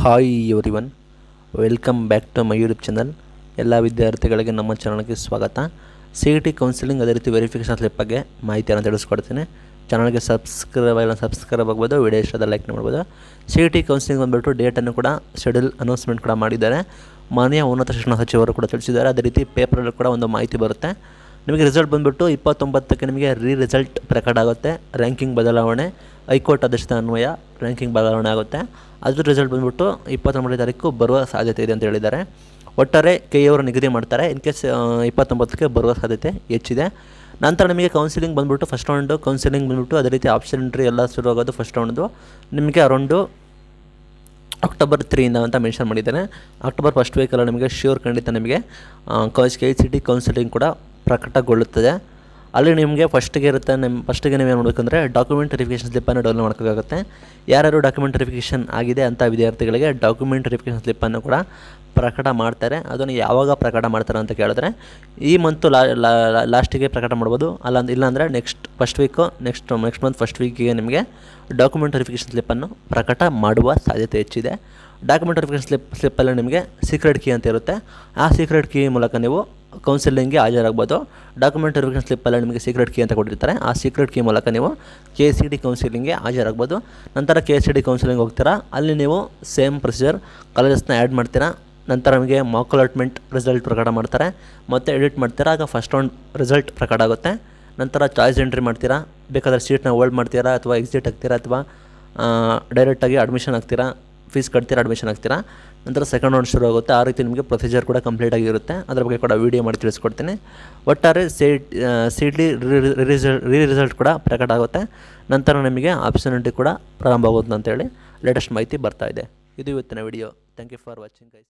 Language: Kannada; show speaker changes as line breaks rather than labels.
hi everyone welcome back to my YouTube channel ಎಲ್ಲ ವಿದ್ಯಾರ್ಥಿಗಳಿಗೆ ನಮ್ಮ ಚಾನಲ್ಗೆ ಸ್ವಾಗತ ಸಿ ಇ ಟಿ ಕೌನ್ಸಿಲಿಂಗ್ ಅದೇ ರೀತಿ ವೆರಿಫಿಕೇಷನ್ ಸ್ಲಿಪ್ ಬಗ್ಗೆ ಮಾಹಿತಿಯನ್ನು ತಿಳಿಸ್ಕೊಡ್ತೀನಿ ಚಾನಲ್ಗೆ ಸಬ್ಸ್ಕ್ರೈಬ್ ಎಲ್ಲ ಸಬ್ಸ್ಕ್ರೈಬ್ ಆಗ್ಬೋದು ವಿಡಿಯೋ ಇಷ್ಟದ ಲೈಕ್ ಮಾಡ್ಬೋದು ಸಿ ಇ ಟಿ ಕೌನ್ಸಿಲಿಂಗ್ ಬಂದುಬಿಟ್ಟು ಡೇಟನ್ನು ಕೂಡ ಶೆಡ್ಯೂಲ್ ಅನೌನ್ಸ್ಮೆಂಟ್ ಕೂಡ ಮಾಡಿದ್ದಾರೆ ಮಾನ್ಯ ಉನ್ನತ ಶಿಕ್ಷಣ ಸಚಿವರು ಕೂಡ ತಿಳಿಸಿದ್ದಾರೆ ಅದೇ ರೀತಿ ಪೇಪರಲ್ಲಿ ಕೂಡ ಒಂದು ಮಾಹಿತಿ ಬರುತ್ತೆ ನಿಮಗೆ ರಿಸಲ್ಟ್ ಬಂದುಬಿಟ್ಟು ಇಪ್ಪತ್ತೊಂಬತ್ತಕ್ಕೆ ನಿಮಗೆ ರೀ ರಿಸಲ್ಟ್ ಪ್ರಕಟ ಆಗುತ್ತೆ ರ್ಯಾಂಕಿಂಗ್ ಬದಲಾವಣೆ ಹೈಕೋರ್ಟ್ ಆದೇಶದ ಅನ್ವಯ ರ್ಯಾಂಕಿಂಗ್ ಬದಲಾವಣೆ ಆಗುತ್ತೆ ಅದ್ರ ರಿಸಲ್ಟ್ ಬಂದುಬಿಟ್ಟು ಇಪ್ಪತ್ತೊಂಬತ್ತನೇ ತಾರೀಕು ಬರುವ ಸಾಧ್ಯತೆ ಇದೆ ಅಂತ ಹೇಳಿದ್ದಾರೆ ಒಟ್ಟಾರೆ ಕೆ ಅವರು ನಿಗದಿ ಮಾಡ್ತಾರೆ ಇನ್ ಕೇಸ್ ಇಪ್ಪತ್ತೊಂಬತ್ತಕ್ಕೆ ಬರುವ ಸಾಧ್ಯತೆ ಹೆಚ್ಚಿದೆ ನಂತರ ನಿಮಗೆ ಕೌನ್ಸಿಲಿಂಗ್ ಬಂದುಬಿಟ್ಟು ಫಸ್ಟ್ ರೌಂಡು ಕೌನ್ಸಿಲಿಂಗ್ ಬಂದುಬಿಟ್ಟು ಅದೇ ರೀತಿ ಆಪ್ಷನ್ ಎಂಟ್ರಿ ಎಲ್ಲ ಶುರು ಆಗೋದು ಫಸ್ಟ್ ರೌಂಡ್ದು ನಿಮಗೆ ಅರೌಂಡು ಅಕ್ಟೋಬರ್ ತ್ರೀಯಿಂದ ಅಂತ ಮೆನ್ಷನ್ ಮಾಡಿದ್ದಾನೆ ಅಕ್ಟೋಬರ್ ಫಸ್ಟ್ ವೀಕಲ್ಲ ನಿಮಗೆ ಶ್ಯೂರ್ ಖಂಡಿತ ನಿಮಗೆ college K C T counselling ಕೂಡ ಪ್ರಕಟಗೊಳ್ಳುತ್ತದೆ ಅಲ್ಲಿ ನಿಮಗೆ ಫಸ್ಟಿಗೆ ಇರುತ್ತೆ ನಿಮ್ಮ ಫಸ್ಟಿಗೆ ನೀವೇನು ಮಾಡಬೇಕಂದ್ರೆ ಡಾಕ್ಯುಮೆಂಟ್ ವೆರಿಫಿಕೇಷನ್ ಸ್ಲಿಪ್ಪನ್ನು ಡೌನ್ಲೋಡ್ ಮಾಡ್ಕೋಬೇಕಾಗುತ್ತೆ ಯಾರ್ಯಾರು ಡಾಕ್ಯುಮೆಂಟ್ ವೆರಿಫಿಕೇಷನ್ ಆಗಿದೆ ಅಂಥ ವಿದ್ಯಾರ್ಥಿಗಳಿಗೆ ಡಾಕ್ಯುಮೆಂಟ್ ವೆರಿಫಿಕೇಷನ್ ಸ್ಲಿಪ್ಪನ್ನು ಕೂಡ ಪ್ರಕಟ ಮಾಡ್ತಾರೆ ಅದನ್ನು ಯಾವಾಗ ಪ್ರಕಟ ಮಾಡ್ತಾರೆ ಅಂತ ಕೇಳಿದ್ರೆ ಈ ಮಂತು ಲಾಸ್ಟಿಗೆ ಪ್ರಕಟ ಮಾಡ್ಬೋದು ಅಲ್ಲ ಇಲ್ಲಾಂದರೆ next first week next next month first ವೀಕಿಗೆ ನಿಮಗೆ ಡಾಕ್ಯುಮೆಂಟ್ ವೆರಿಫಿಕೇಷನ್ ಸ್ಲಿಪ್ಪನ್ನು ಪ್ರಕಟ ಮಾಡುವ ಸಾಧ್ಯತೆ ಹೆಚ್ಚಿದೆ ಡಾಕ್ಯುಮೆಂಟ್ ವೆರಿಫಿಕೇಷನ್ ಸ್ಲಿಪ್ ಸ್ಲಿಪ್ಪಲ್ಲಿ ನಿಮಗೆ ಸೀಕ್ರೆಟ್ ಕೀ ಅಂತ ಇರುತ್ತೆ ಆ ಸೀಕ್ರೆಟ್ ಕೀ ಮೂಲಕ ನೀವು ಕೌನ್ಸಿಲಿಂಗ್ಗೆ ಹಾಜರಾಗ್ಬೋದು ಡಾಕ್ಯುಮೆಂಟ್ ವೆರಿಫಿಕೇಷನ್ ಸ್ಲಿಪ್ಪಲ್ಲಿ ನಿಮಗೆ ಸೀಕ್ರೆಟ್ ಕೀ ಅಂತ ಕೊಟ್ಟಿರ್ತಾರೆ ಆ ಸೀಕ್ರೆಟ್ ಕೀ ಮೂಲಕ ನೀವು ಕೆ ಸಿ ಡಿ ಕೌನ್ಸಿಲಿಂಗ್ಗೆ ಹಾಜರಾಗ್ಬೋದು ನಂತರ ಕೆ ಸಿ ಡಿ ಕೌನ್ಸಿಲಿಂಗ್ ಹೋಗ್ತೀರಾ ಅಲ್ಲಿ ನೀವು ಸೇಮ್ ಪ್ರೊಸೀಜರ್ ಕಾಲೇಜಸ್ನ ಆ್ಯಡ್ ಮಾಡ್ತೀರಾ ನಂತರ ನಿಮಗೆ ಮಾಕ್ ಅಲಾಟ್ಮೆಂಟ್ ರಿಸಲ್ಟ್ ಪ್ರಕಟ ಮಾಡ್ತಾರೆ ಮತ್ತು ಎಡಿಟ್ ಮಾಡ್ತೀರಾ ಆಗ ಫಸ್ಟ್ ರೌಂಡ್ ರಿಸಲ್ಟ್ ಪ್ರಕಟ ಆಗುತ್ತೆ ನಂತರ ಚಾಯ್ಸ್ ಎಂಟ್ರಿ ಮಾಡ್ತೀರಾ ಬೇಕಾದರೆ ಸೀಟ್ನ ಹೋಲ್ಡ್ ಮಾಡ್ತೀರಾ ಅಥವಾ ಎಕ್ಸಿಟ್ ಆಗ್ತೀರಾ ಅಥವಾ ಡೈರೆಕ್ಟಾಗಿ ಅಡ್ಮಿಷನ್ ಆಗ್ತೀರಾ ಫೀಸ್ ಕಟ್ತೀರಾ ಅಡ್ಮಿಷನ್ ಆಗ್ತೀರಾ ನಂತರ ಸೆಕೆಂಡ್ ರೌಂಡ್ ಶುರು ಆಗುತ್ತೆ ಆ ರೀತಿ ನಿಮಗೆ ಪ್ರೊಸೀಜರ್ ಕೂಡ ಕಂಪ್ಲೀಟ್ ಆಗಿರುತ್ತೆ ಅದ್ರ ಬಗ್ಗೆ ಕೂಡ ವೀಡಿಯೋ ಮಾಡಿ ತಿಳಿಸ್ಕೊಡ್ತೀನಿ ಒಟ್ಟಾರೆ ಸೇಟ್ ಸೀಟ್ಲಿ ರಿಸಲ್ಟ್ ರೀ ರಿಸಲ್ಟ್ ಕೂಡ ಪ್ರಕಟ ಆಗುತ್ತೆ ನಂತರ ನಿಮಗೆ ಆಪ್ಷನಿಟಿ ಕೂಡ ಪ್ರಾರಂಭ ಆಗುತ್ತೆ ಅಂತೇಳಿ ಲೇಟೆಸ್ಟ್ ಮಾಹಿತಿ ಬರ್ತಾ ಇದೆ ಇದು ಇವತ್ತಿನ video thank you for watching guys